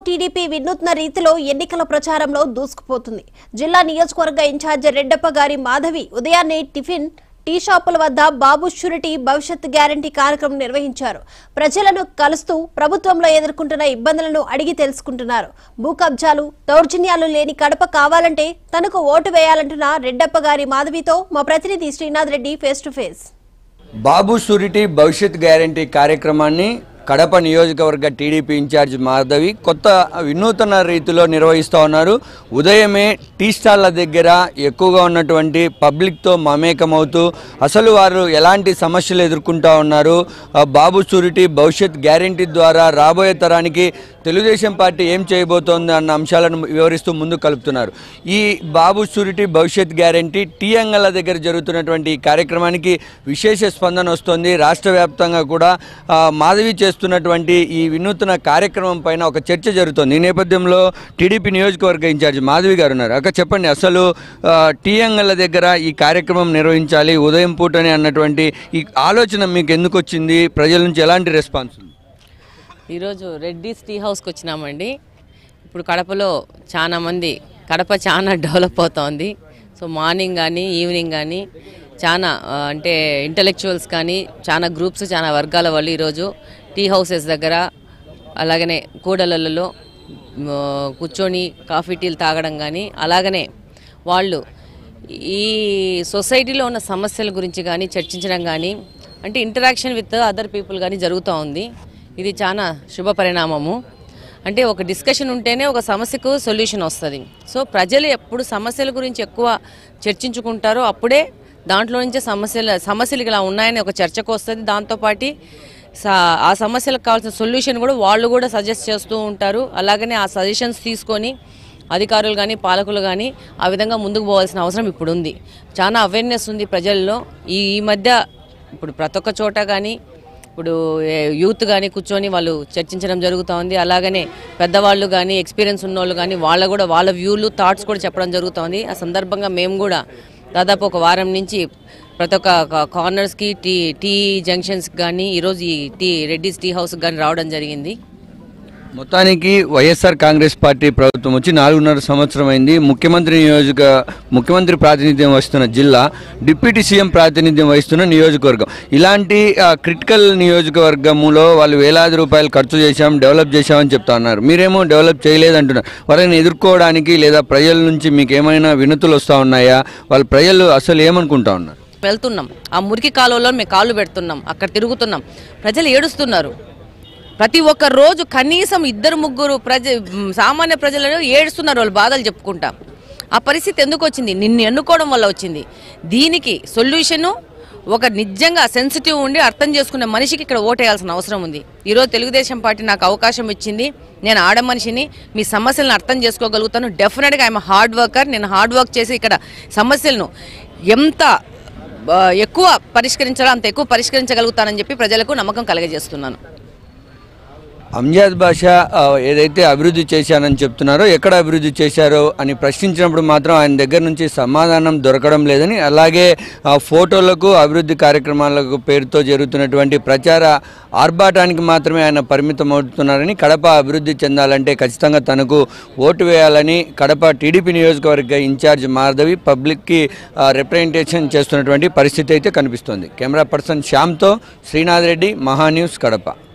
TDP వినూత్న రీతిలో ఎన్నికల ప్రచారంలో దూసుకుపోతుంది జిల్లా నియోజకవర్గ ఇన్ఛార్జ్ రెడ్డప్ప గారి మాధవి ఉదయాన్నే టిఫిన్ టీ షాపుల వద్ద బాబు షూరిటీ భవిష్యత్ గ్యారంటీ కార్యక్రమం నిర్వహించారు ప్రజలను కలుస్తూ ప్రభుత్వంలో ఎదుర్కొంటున్న ఇబ్బందులను అడిగి తెలుసుకుంటున్నారు భూ కబ్జాలు దౌర్జన్యాలు లేని కడప కావాలంటే తనకు ఓటు వేయాలంటున్న రెడ్డప్ప గారి మాధవితో మా ప్రతినిధి Srinath Reddy face to face Babu surety భవిష్యత్ గ్యారంటీ కార్యక్రమాన్ని కడప నియోజకవర్గ టీడీపీ ఇన్ఛార్జ్ మాధవి కొత్త వినూతన రీతిలో నిర్వహిస్తూ ఉన్నారు ఉదయమే టీ స్టాళ్ల దగ్గర ఎక్కువగా ఉన్నటువంటి పబ్లిక్తో మమేకమవుతూ అసలు వారు ఎలాంటి సమస్యలు ఎదుర్కొంటూ ఉన్నారు ఆ బాబు షూరిటీ భవిష్యత్ గ్యారంటీ ద్వారా రాబోయే తరానికి తెలుగుదేశం పార్టీ ఏం చేయబోతోంది అన్న అంశాలను వివరిస్తూ ముందు కలుపుతున్నారు ఈ బాబు షూరిటీ భవిష్యత్ గ్యారంటీ టీ అంగళ్ళ దగ్గర జరుగుతున్నటువంటి ఈ కార్యక్రమానికి విశేష స్పందన వస్తోంది రాష్ట్ర వ్యాప్తంగా కూడా ఆ, మాధవి చేస్తున్నటువంటి ఈ వినూత్న కార్యక్రమం పైన ఒక చర్చ జరుగుతోంది ఈ నేపథ్యంలో టీడీపీ నియోజకవర్గ ఇన్ఛార్జ్ మాధవి గారు ఉన్నారు అక్క చెప్పండి అసలు ఆ, టీ అంగళ్ళ దగ్గర ఈ కార్యక్రమం నిర్వహించాలి ఉదయం పూటని అన్నటువంటి ఈ ఆలోచన మీకు ఎందుకు వచ్చింది ప్రజల నుంచి ఎలాంటి రెస్పాన్స్ ఉంది ఈరోజు రెడ్డిస్ టీ హౌస్కి వచ్చినామండి ఇప్పుడు కడపలో చాలా మంది కడప చాలా డెవలప్ అవుతోంది సో మార్నింగ్ కానీ ఈవినింగ్ కానీ చాలా ఆ, అంటే ఇంటలెక్చువల్స్ కానీ చాలా గ్రూప్స్ చాలా వర్గాల వాళ్ళు ఈరోజు టీ హౌసెస్ దగ్గర అలాగనే కూడలలో మ్, కూర్చొని కాఫీ టీలు తాగడం కానీ అలాగనే వాళ్ళు ఈ సొసైటీలో ఉన్న సమస్యల గురించి కానీ చర్చించడం కానీ అంటే ఇంటరాక్షన్ విత్ అదర్ పీపుల్ కానీ జరుగుతూ ఉంది ఇది చాలా శుభ పరిణామము అంటే ఒక డిస్కషన్ ఉంటేనే ఒక సమస్యకు సొల్యూషన్ వస్తుంది సో ప్రజలు ఎప్పుడు సమస్యల గురించి ఎక్కువ చర్చించుకుంటారో అప్పుడే దాంట్లో నుంచే సమస్యలు సమస్యలు ఇలా ఉన్నాయని ఒక చర్చకు వస్తుంది దాంతోపాటు సా- ఆ సమస్యలకు కావాల్సిన సొల్యూషన్ కూడా వాళ్ళు కూడా సజెస్ట్ చేస్తూ ఉంటారు అలాగనే ఆ సజెషన్స్ తీసుకొని అధికారులు కానీ పాలకులు కానీ ఆ విధంగా ముందుకు పోవాల్సిన అవసరం ఇప్పుడు ఉంది చాలా అవేర్నెస్ ఉంది ప్రజల్లో ఈ ఈ మధ్య ఇప్పుడు ప్రతి ఒక్క చోట కానీ ఇప్పుడు ఏ- యూత్ కానీ కూర్చొని వాళ్ళు చర్చించడం జరుగుతూ ఉంది అలాగనే పెద్దవాళ్ళు కానీ ఎక్స్పీరియన్స్ ఉన్నోళ్ళు కానీ వాళ్ళ కూడా వాళ్ళ వ్యూలు థాట్స్ కూడా చెప్పడం జరుగుతోంది ఆ సందర్భంగా మేము కూడా దాదాపు ఒక వారం నుంచి ప్రతి ఒక్క క- కార్నర్స్కి టీ టీ జంక్షన్స్కి కానీ ఈరోజు ఈ టీ రెడ్డిస్ టీ హౌస్కి కానీ రావడం జరిగింది మొత్తానికి వైఎస్ఆర్ కాంగ్రెస్ పార్టీ ప్రభుత్వం వచ్చి నాలుగున్నర సంవత్సరం అయింది ముఖ్యమంత్రి నియోజక ముఖ్యమంత్రి ప్రాతినిధ్యం వహిస్తున్న జిల్లా డిప్యూటీ సీఎం ప్రాతినిధ్యం వహిస్తున్న నియోజకవర్గం ఇలాంటి ఆ, క్రిటికల్ నియోజకవర్గంలో వాళ్ళు వేలాది రూపాయలు ఖర్చు చేశాం డెవలప్ చేశామని చెప్తా ఉన్నారు మీరేమో డెవలప్ చేయలేదంటున్నారు వారిని ఎదుర్కోవడానికి లేదా ప్రజల నుంచి మీకు ఏమైనా వినతులు వస్తూ ఉన్నాయా వాళ్ళ ప్రజలు అసలు ఏమనుకుంటా ఉన్నారు వెళ్తున్నాం ఆ మురికి కాలువలో మేము కాళ్ళు పెడుతున్నాం అక్కడ తిరుగుతున్నాం ప్రజలు ఏడుస్తున్నారు ప్రతి ఒక్క రోజు కనీసం ఇద్దరు ముగ్గురు ప్రజ మ్, సామాన్య ప్రజలు ఏడుస్తున్నారు వాళ్ళు బాధలు చెప్పుకుంటా ఆ పరిస్థితి ఎందుకు వచ్చింది నిన్ను ఎన్నుకోవడం వల్ల వచ్చింది దీనికి సొల్యూషను ఒక నిజంగా సెన్సిటివ్ ఉండి అర్థం చేసుకునే మనిషికి ఇక్కడ ఓటేయాల్సిన అవసరం ఉంది ఈరోజు తెలుగుదేశం పార్టీ నాకు అవకాశం ఇచ్చింది నేను ఆడ మనిషిని మీ సమస్యలను అర్థం చేసుకోగలుగుతాను డెఫినెట్గా ఐఎమ్ హార్డ్ వర్కర్ నేను హార్డ్ వర్క్ చేసి ఇక్కడ సమస్యలను ఎంత ఆ, ఎక్కువ పరిష్కరించాలో అంత ఎక్కువ పరిష్కరించగలుగుతానని చెప్పి ప్రజలకు నమ్మకం కలగజేస్తున్నాను అంజాద్ భాష ఆ, ఏదైతే అభివృద్ధి చేశానని చెప్తున్నారో ఎక్కడ అభివృద్ధి చేశారో అని ప్రశ్నించినప్పుడు మాత్రం ఆయన దగ్గర నుంచి సమాధానం దొరకడం లేదని అలాగే ఆ ఫోటోలకు అభివృద్ధి కార్యక్రమాలకు పేరుతో జరుగుతున్నటువంటి ప్రచార ఆర్భాటానికి మాత్రమే ఆయన పరిమితం అవుతున్నారని కడప అభివృద్ధి చెందాలంటే ఖచ్చితంగా తనకు ఓటు వేయాలని కడప టీడీపీ నియోజకవర్గ ఇన్ఛార్జ్ మాధవి పబ్లిక్కి ఆ, రిప్రజెంటేషన్ చేస్తున్నటువంటి పరిస్థితి అయితే కనిపిస్తోంది కెమెరా పర్సన్ శ్యామ్తో శ్రీనాథ్ రెడ్డి మహా న్యూస్ కడప